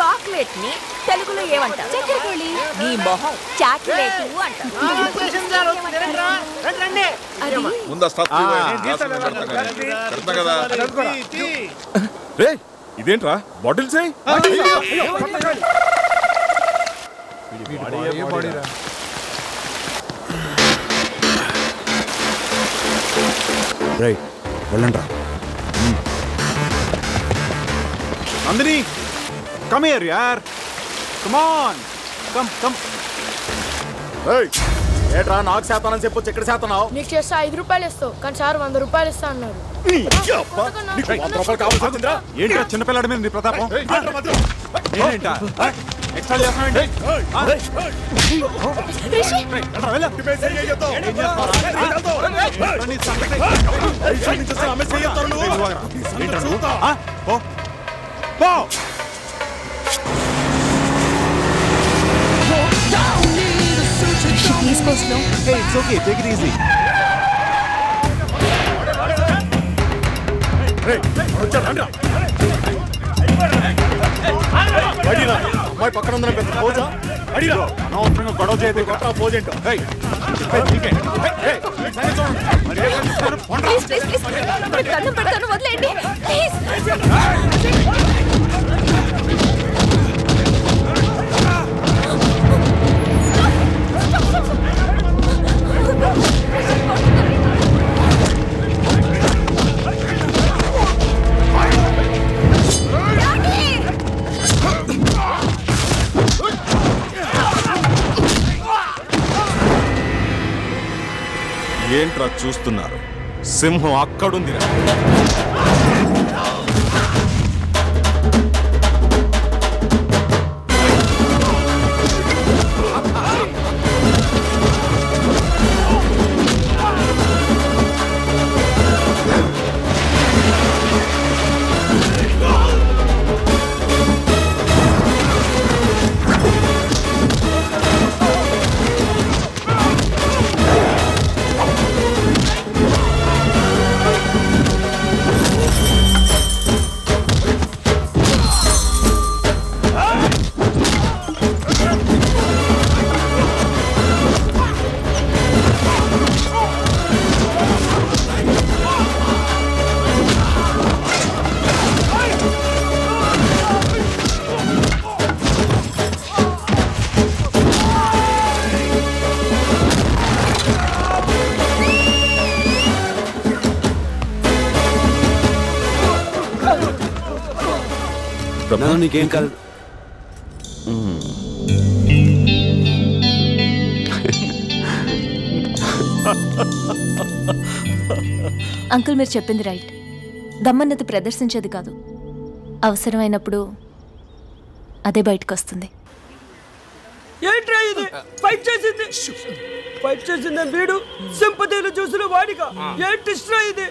Chocolate ని తెలుగులో ఏమంటారు చక్కెరకోళి నీ మొహం చాక్లెట్ అంటారు ముందు స్టాప్ కదా రే ఇదేంట్రా బాటిల్స్ రైట్ వెళ్ళండి రా నందిని కమ్ హియర్ యార్ కమ్ ఆన్ కమ్ కమ్ ఏట్రా నాకు శాతానని చెప్పొచ్చు ఎక్కడ శాతనావు నీకు చేస్తే ఐదు రూపాయలు ఇస్తావు కానీ సార్ వంద రూపాయలు ఇస్తా అన్నారు నీకు వంద రూపాయలు కావాల్సి వచ్చిందిరా ఏంట్రా చిన్నపిల్లాడి మీద నీ ప్రతాపం ఏంటా ఎక్స్ట్రా చేస్తున్నావేంటి ఆ? రేయ్, వెళ్ళరా, వెళ్ళు. ఏం చేస్తున్నావురా? ఆ? నీ సంగతి. ఏంట్రా నువ్వు? ఆ? పో. పో. తీసుకోవచ్చు Hey, it's okay. Take it easy. అమ్మాయి పక్కన ఉందని పెద్ద పోజా అడిగా అనవసరంగా గొడవ చేయదు కొత్త పోజ్ ఏంటో Hey, hey, నీకే. Hey, hey, ఈ సంగతి చూడండి. మరి ఏం చేస్తున్నారు? పోండ్రా. ప్లీజ్ ప్లీజ్ ప్లీజ్ ఇప్పుడు దండం పెడతాను వదిలేండి ప్లీజ్ ఏంట్రా చూస్తున్నారు సింహం అక్కడుందిరా నన్ను నీకేం కాదు అంకుల్ మీరు చెప్పింది రైట్ దమ్మన్నది ప్రదర్శించేది కాదు అవసరమైనప్పుడు అదే బయటకు వస్తుంది ఏంట్రా ఇది ఫైట్ చేసింది ఫైట్ చేసింది వీడు సింపతిలు చూసిన వాడిగా ఏంటి ఇష్టం ఇది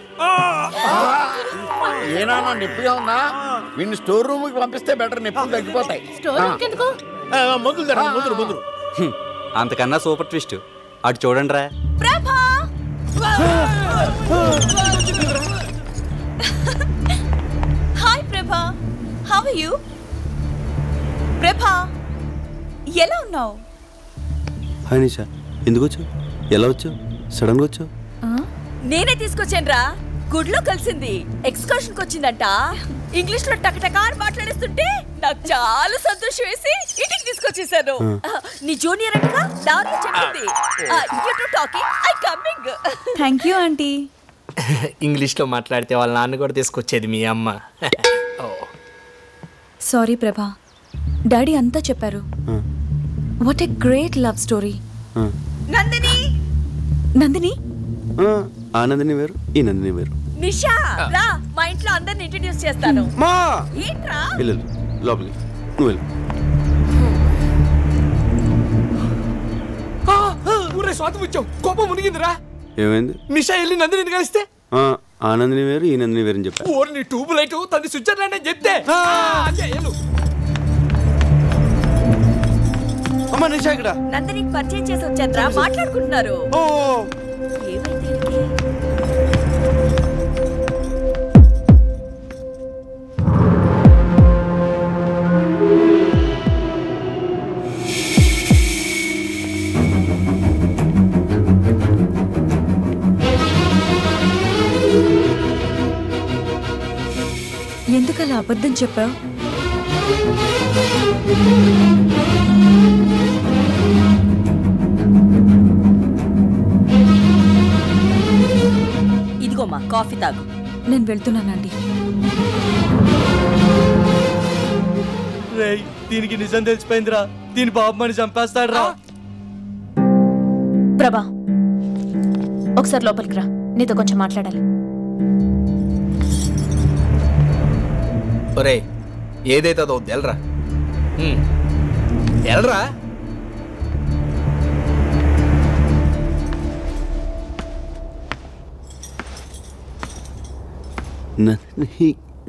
ఏనా నొప్పిగా ఉందా వీడిని స్టోర్ రూమ్ కి పంపిస్తే బెటర్ నొప్పులు తగ్గిపోతాయి ఎందుకు ఆ, మందులు తరా మందులు మందులు అంతకన్నా సూపర్ ట్విస్ట్ అటు చూడండి రా ప్రభా హాయ్ ప్రభా హౌ ఆర్ యు ప్రభా ఎలా ఉన్నావు హాయ్ నిషా ఎందుకు వచ్చావు ఎలా వచ్చావు సడన్గా వచ్చావు నేనే తీసుకొచ్చాను రా గుడ్లో కలిసింది ఎక్స్కర్షన్ వచ్చిందంట ఇంగ్లీష్ లో టకటకా అని మాట్లాడేస్తుంటే నాకు చాలా సంతోషం వేసి ఇంటికి తీసుకొచ్చేసాను ఆ, నీ జూనియర్ అంటగా దారిలో చెప్పింది you talking I coming thank you aunty ఇంగ్లీష్లో మాట్లాడితే వాళ్ళ నాన్న కూడా తీసుకొచ్చేది మీ అమ్మ సారీ ప్రభా డాడీ అంతా చెప్పారు what a great love story Nandini Nandini Anandini వేరు ఈ నందిని వేరు నిషా రా మా ఇంట్లో అందరిని ఇంట్రడ్యూస్ చేస్తాను మా ఏంట్రా వెళ్ళు లోపలికి నువ్వు వెళ్ళు ఊరే స్వాతం వచ్చావు కోపం మునిగిందిరా ఏమైంది నిషా వెళ్ళి నందిని కలిస్తే ఆ, ఆనందిని వేరు ఈ నందిని వేరు అని చెప్పా ఓరి నీ ట్యూబ్ లైట్ తది స్విట్జర్లాండ్ అని చెప్తే అదే, వెళ్ళు. అమ్మ నిషా ఇక్కడ నందినికి పరిచయం చేసి వచ్చాను మాట్లాడుకుంటున్నారు ఓ ఏమైంది వీడికి? అబద్ధం చెప్పావు ఇదిగోమ్మా కాఫీ తాగు నేను వెళ్తున్నానండి రేయ్ దీనికి నిజం తెలిసిపోయిందిరా దీని బాబు మని చంపేస్తాడు రా ప్రభా ఒకసారి లోపలికి రా నీతో కొంచెం మాట్లాడాలి ఒరే ఏదైతే అదో ఎల్రా ఎల్రా నందిని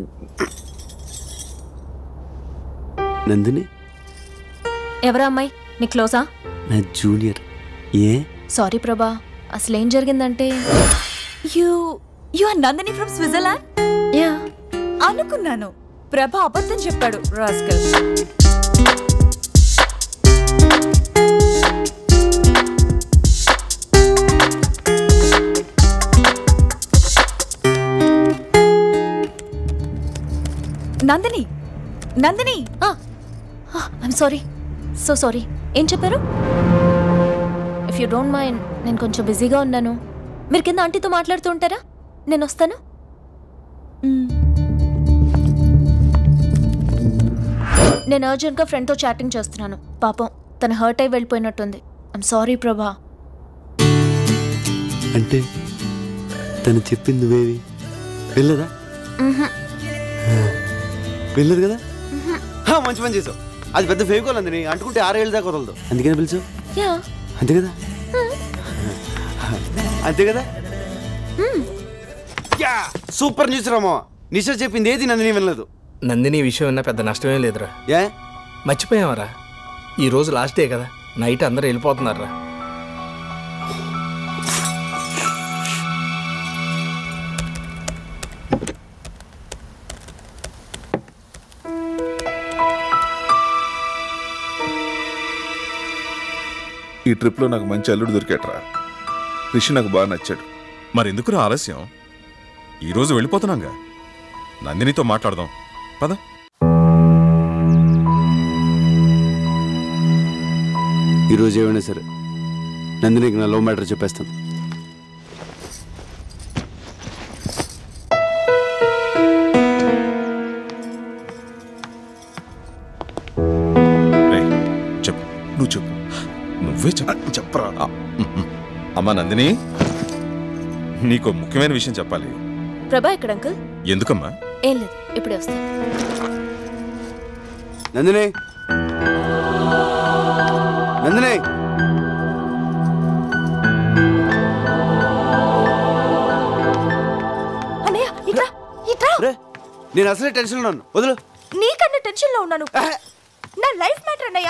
నందిని ఎవరా అమ్మాయి నీ క్లోజా నా జూనియర్ ఏ సారీ ప్రభా అసలు ఏం జరిగిందంటే you you are Nandini from Switzerland యా అనుకున్నాను ప్రభ అబద్ధం చెప్పాడు rascal Nandini Nandini I'm sorry so sorry ఏం చెప్పారు ఇఫ్ యూ డోంట్ మైండ్ నేను కొంచెం బిజీగా ఉన్నాను మీరు కింద ఆంటీతో మాట్లాడుతూ ఉంటారా నేను వస్తాను నేను అర్జెంట్గా ఫ్రెండ్తో చాటింగ్ చేస్తున్నాను పాపం తను హర్ట్ అయి వెళ్ళిపోయినట్టుంది ఐమ్ సారీ ప్రభా అంటే తను చెప్పింది నువ్వేవి వెళ్ళదా వెళ్ళదు కదా హా, మంచి పని చేసావు అది పెద్ద ఫేకోల్ అందని అంటుకుంటే ఆరేళ్ళ దాకా వదలదు అందుకని పిలిచావు యా అంతే కదా అంతే కదా yeah super news Rama Nisha చెప్పింది ఏది నన్ను నేను వినలేదు నందిని ఈ విషయం విన్నా పెద్ద నష్టమే లేదురా ఏ మర్చిపోయావరా ఈ రోజు లాస్ట్ డే కదా నైట్ అందరూ వెళ్ళిపోతున్నారా ఈ ట్రిప్లో నాకు మంచి అల్లుడు దొరికాట్రా రిషి నాకు బాగా నచ్చాడు మరి ఎందుకు ఆలస్యం ఈరోజు వెళ్ళిపోతున్నాగా నందినితో మాట్లాడదాం పద ఈరోజు ఏమైనా సరే నందినికి నా లవ్ మ్యాటర్ చెప్పేస్తాను రేయ్, చెప్పు నువ్వు చెప్పు నువ్వే చెప్పు చెప్పరా ఆ, ఉమ్, ఉమ్. అమ్మా నందిని నీకు ముఖ్యమైన విషయం చెప్పాలి ప్రభా ఇక్కడ అంకుల్ ఎందుకమ్మా ఏం లేదు ఇప్పుడే వస్తాను నందిని నందిని అన్నయ్య ఇట్రా ఇట్రా రే నేను అసలే టెన్షన్లో ఉన్నాను వదులు నీకన్నా టెన్షన్ లో ఉన్నాను నా లైఫ్ మ్యాటర్ అన్నయ్య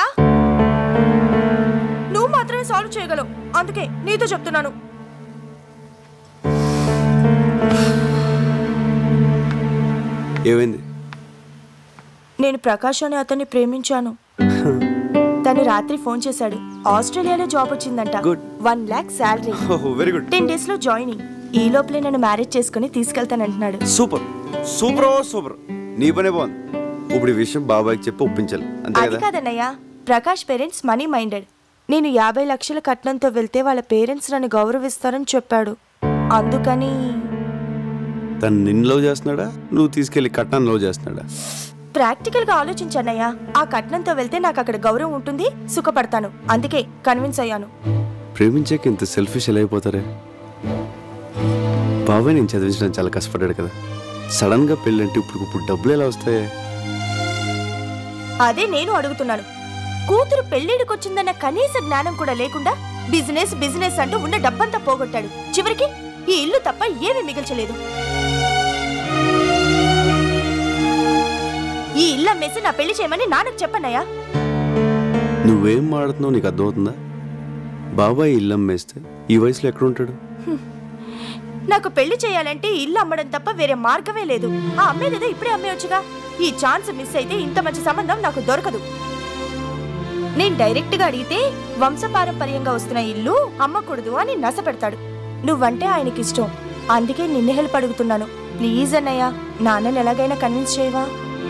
నువ్వు మాత్రమే సాల్వ్ చేయగలవు అందుకే నీతో చెప్తున్నాను ఏమైంది నేను ప్రకాష్ అనే అతన్ని ప్రేమించాను తను రాత్రి ఫోన్ చేశాడు ఆస్ట్రేలియాలో జాబ్ వచ్చిందంట Good. One lakh salary very good ten days లో జాయినింగ్ ఈ లోపలే నన్ను మ్యారేజ్ చేసుకుని తీసుకెళ్తానంటున్నాడు సూపర్ సూపర్ ఓ సూపర్ నీ పనే బాగుంది ఇప్పుడు ఈ విషయం బాబాయ్కి చెప్పి ఒప్పించాలి అంతే అది కదా కాదన్నయ్య ప్రకాష్ పేరెంట్స్ మనీ మైండెడ్ నేను యాభై లక్షల కట్నంతో వెళ్తే వాళ్ళ పేరెంట్స్ నన్ను గౌరవిస్తారని చెప్పాడు అందుకని తను నిన్ను లవ్ చేస్తున్నాడా నువ్వు తీసుకెళ్లి కట్నాన్ని లవ్ చేస్తున్నాడా ప్రాక్టికల్ గా ఆలోచించన్నయ్య ఆ కట్నంతో వెళ్తే నాకు అక్కడ గౌరవం ఉంటుంది సుఖపడతాను అందుకే కన్విన్స్ అయ్యాను ప్రేమించాక ఇంత సెల్ఫిష్ ఎలా అయిపోతారే బాబాయ్ నేను చదివించడం చాలా కష్టపడ్డాడు కదా సడన్ గా పెళ్ళంటే ఇప్పుడు ఇప్పుడు డబ్బులు ఎలా వస్తాయి అదే నేను అడుగుతున్నాను కూతురు పెళ్లిడికొచ్చిందన్న కనీస జ్ఞానం కూడా లేకుండా బిజినెస్ బిజినెస్ అంటూ ఉన్న డబ్బంతా పోగొట్టాడు చివరికి ఈ ఇల్లు తప్ప ఏమీ మిగిల్చలేదు ఈ ఇల్లు అమ్మేసి నా పెళ్లి చేయమని నాన్నకు చెప్పన్నయ్యా నువ్వేం మాడుతున్నావు నీకు అర్థమవుతుందా బాబాయ్ ఇల్లు అమ్మేస్తే ఈ వయసులో ఎక్కడ ఉంటాడు నాకు పెళ్లి చేయాలంటే ఈ ఇల్లు అమ్మడం తప్ప వేరే మార్గమే లేదు ఆ అమ్మేదేదో ఇప్పుడే అమ్మేయొచ్చుగా ఈ ఛాన్స్ మిస్ అయితే ఇంత మంచి సంబంధం నాకు దొరకదు నేను డైరెక్ట్ గా అడిగితే వంశపారంపర్యంగా వస్తున్న ఇల్లు అమ్మకూడదు అని నస పెడతాడు నువ్వంటే ఆయనకి ఇష్టం అందుకే నిన్ను హెల్ప్ అడుగుతున్నాను ప్లీజ్ అన్నయ్య నాన్నని ఎలాగైనా కన్విన్స్ చేయవా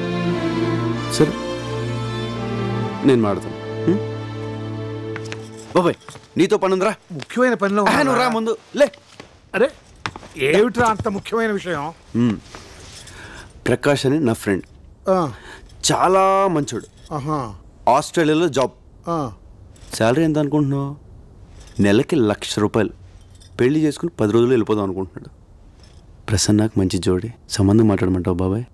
సరే నేను మాడతాను ఉం? బాబాయ్ నీతో పనుందిరా ముఖ్యమైన పనిలో ఆ, నువ్వు రా ముందు లే అరే ఏమిట్రా అంత ముఖ్యమైన విషయం ఉం. ప్రకాష్ అని నా ఫ్రెండ్ ఆ, చాలా మంచోడు ఆహా, ఆస్ట్రేలియాలో జాబ్ ఆ. శాలరీ ఎంత అనుకుంటున్నావు నెలకి లక్ష రూపాయలు పెళ్లి చేసుకుని పది రోజులు వెళ్ళిపోదాం అనుకుంటున్నాడు ప్రసన్నకు మంచి జోడి సంబంధం మాట్లాడమంటావు బాబాయ్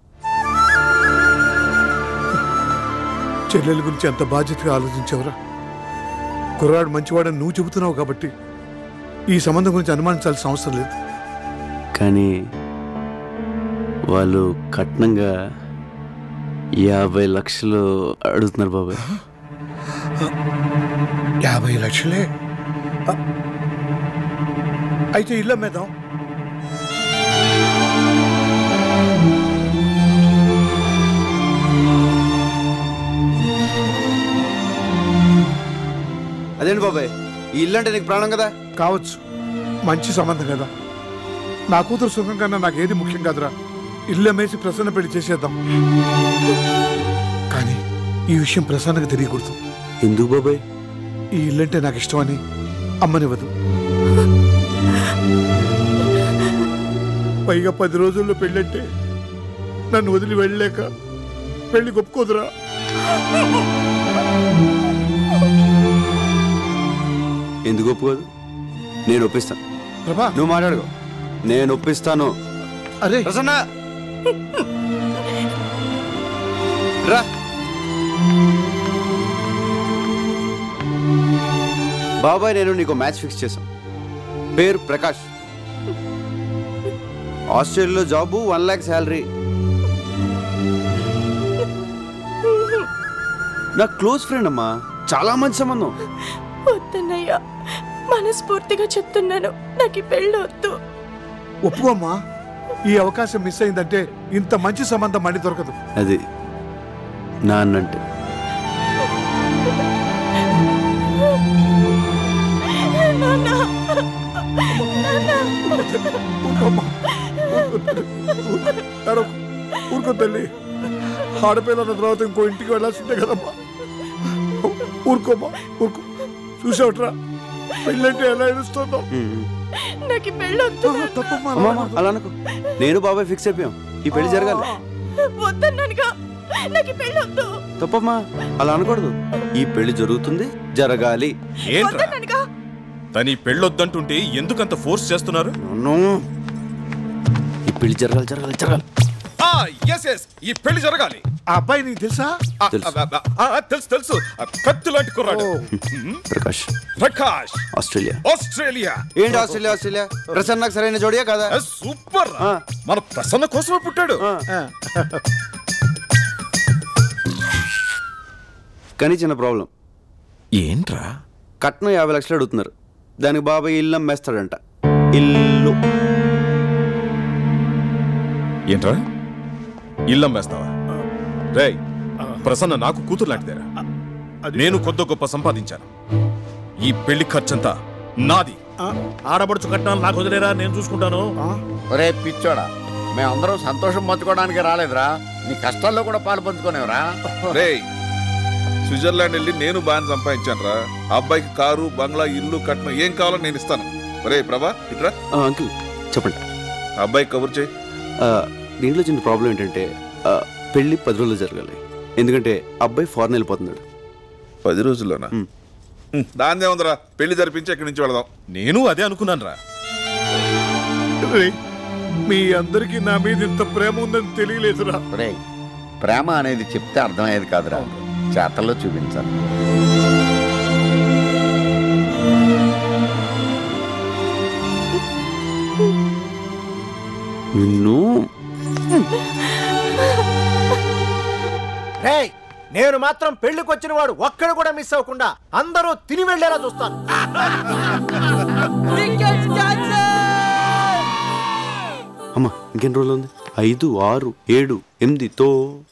చెల్లెల గురించి అంత బాధ్యతగా ఆలోచించావురా కుర్రాడు మంచివాడని నువ్వు చెబుతున్నావు కాబట్టి ఈ సంబంధం గురించి అనుమానించాల్సిన అవసరం లేదు కానీ వాళ్ళు కట్నంగా యాభై లక్షలు అడుగుతున్నారు బాబాయ్ యాభై లక్షలే ఆ, అయితే ఇల్లు అమ్మేద్దాం అదేంటి బాబాయ్ ఈ ఇల్లు అంటే నీకు ప్రాణం కదా కావచ్చు మంచి సంబంధం కదా నా కూతురు సుఖం కన్నా నాకు ఏది ముఖ్యం కాదురా ఇల్లు అమ్మేసి ప్రసన్న పెళ్లి చేసేద్దాం కానీ ఈ విషయం ప్రసన్నకు తెలియకూడదు ఎందుకు బాబాయ్ ఈ ఇల్లంటే నాకు ఇష్టమని అమ్మనివ్వదు పైగా పది రోజుల్లో పెళ్ళంటే నన్ను వదిలి వెళ్ళలేక పెళ్లి ఒప్పుకోదురా ఎందుకు ఒప్పుకోదు నేను ఒప్పిస్తాను ప్రభా నువ్వు మాట్లాడుకో నేను ఒప్పిస్తాను అరే ప్రసన్న రా బాబాయ్ నేను నీకు మ్యాచ్ ఫిక్స్ చేశాం పేరు ప్రకాష్ ఆస్ట్రేలియాలో జాబు వన్ ల్యాక్ శాలరీ నా క్లోజ్ ఫ్రెండ్ అమ్మా చాలా మంచి సంబంధం వద్దన్నయ్య మనస్ఫూర్తిగా చెప్తున్నాను నాకు ఈ పెళ్ళి వద్దు ఒప్పుకోమ్మా ఈ అవకాశం మిస్ అయిందంటే ఇంత మంచి సంబంధం మళ్ళీ దొరకదు అది నాన్నంటే ఊరుకోమ్మా. ఏడవకు. ఊరుకో తల్లి ఆడపిల్లల తర్వాత ఇంకో ఇంటికి వెళ్ళాల్సిందే కదమ్మా ఊరుకోమ్మా ఊరుకో చూసావుట్రా పెళ్ళంటే ఎలా ఏడుస్తుందో నాకు ఈ పెళ్ళి వద్దు తప్పమ్మా అమ్మమ్మ అలా అనుకో నేను బాబాయ్ ఫిక్స్ అయిపోయాం ఈ పెళ్లి జరగాలి వద్దన్నానుగా నాకు ఈ పెళ్ళి వద్దు తప్పమ్మా అలా అనకూడదు ఈ పెళ్లి జరుగుతుంది జరగాలి ఏంట్రా వద్దన్నానుగా తని పెళ్ళొద్దంటుంటే ఎందుకంత ఫోర్స్ చేస్తున్నారు నో. ఈ పెళ్లి జరగాలి జరగాలి జరగాలి ఎస్ ఎస్ ఈ పెళ్లి జరగాలి ఆ అబ్బాయి నీకు తెలుసా ఆ, ఆ, ఆ, ఆ, తెలుసు తెలుసు ఆ, కత్తి లాంటి కుర్రాడు ప్రకాష్ ప్రకాష్ ఆస్ట్రేలియా ఆస్ట్రేలియా ఏంటి ఆస్ట్రేలియా ఆస్ట్రేలియా ప్రసన్నకు సరైన జోడియా కదా ఆ, సూపర్ రా. మన ప్రసన్న కోసమే పుట్టాడు కానీ చిన్న ప్రాబ్లం ఏంట్రా కట్నం యాభై లక్షలు అడుగుతున్నారు దానికి బాబాయ్ ఇల్లు అమ్మేస్తాడంట ఇల్లు ఏంట్రా ఇల్లమ్మేస్తావా రేయ్ ప్రసన్న నాకు కూతురు లాంటిదేరా నేను కొద్ది గొప్ప సంపాదించాను ఈ పెళ్లి ఖర్చంతా నాది ఆడబడుచు కట్నాలు నాకు వదిలేరా నేను చూసుకుంటాను ఒరే పిచ్చోడా మేమందరం సంతోషం పంచుకోవడానికి రాలేదురా నీ కష్టాల్లో కూడా పాలు పంచుకోనేవరా రేయ్ స్విట్జర్లాండ్ వెళ్ళి నేను బాగా సంపాదించాను రా అబ్బాయికి కారు బంగ్లా ఇల్లు కట్నం ఏం కావాలో నేను ఇస్తాను రే ప్రభా ఇట్రా ఆ, అంకుల్ చెప్పండి అబ్బాయికి కబుర్ చేయి ఆ, దీంట్లో చిన్న ప్రాబ్లం ఏంటంటే ఆ, పెళ్లి పది రోజులు జరగాలి ఎందుకంటే అబ్బాయి ఫారెన్ వెళ్ళిపోతున్నాడు పది రోజుల్లోనా దాని ఏముందిరా పెళ్లి జరిపించి ఇక్కడి నుంచి వెళదాం నేను అదే అనుకున్నాను రా రేయ్, మీ అందరికీ నా మీద ఇంత ప్రేమ ఉందని తెలియలేదురా ఒరే ప్రేమ అనేది చెప్తే అర్థమయ్యేది కాదురా చేతల్లో చూపించాలి నిన్ను రేయ్ నేను మాత్రం పెళ్లికి వచ్చిన వాడు ఒక్కడు కూడా మిస్ అవ్వకుండా అందరూ తిని వెళ్ళేలా చూస్తాను అమ్మా ఇంకెన్ని రోజులు ఉంది ఐదు ఆరు ఏడు ఎనిమిది తో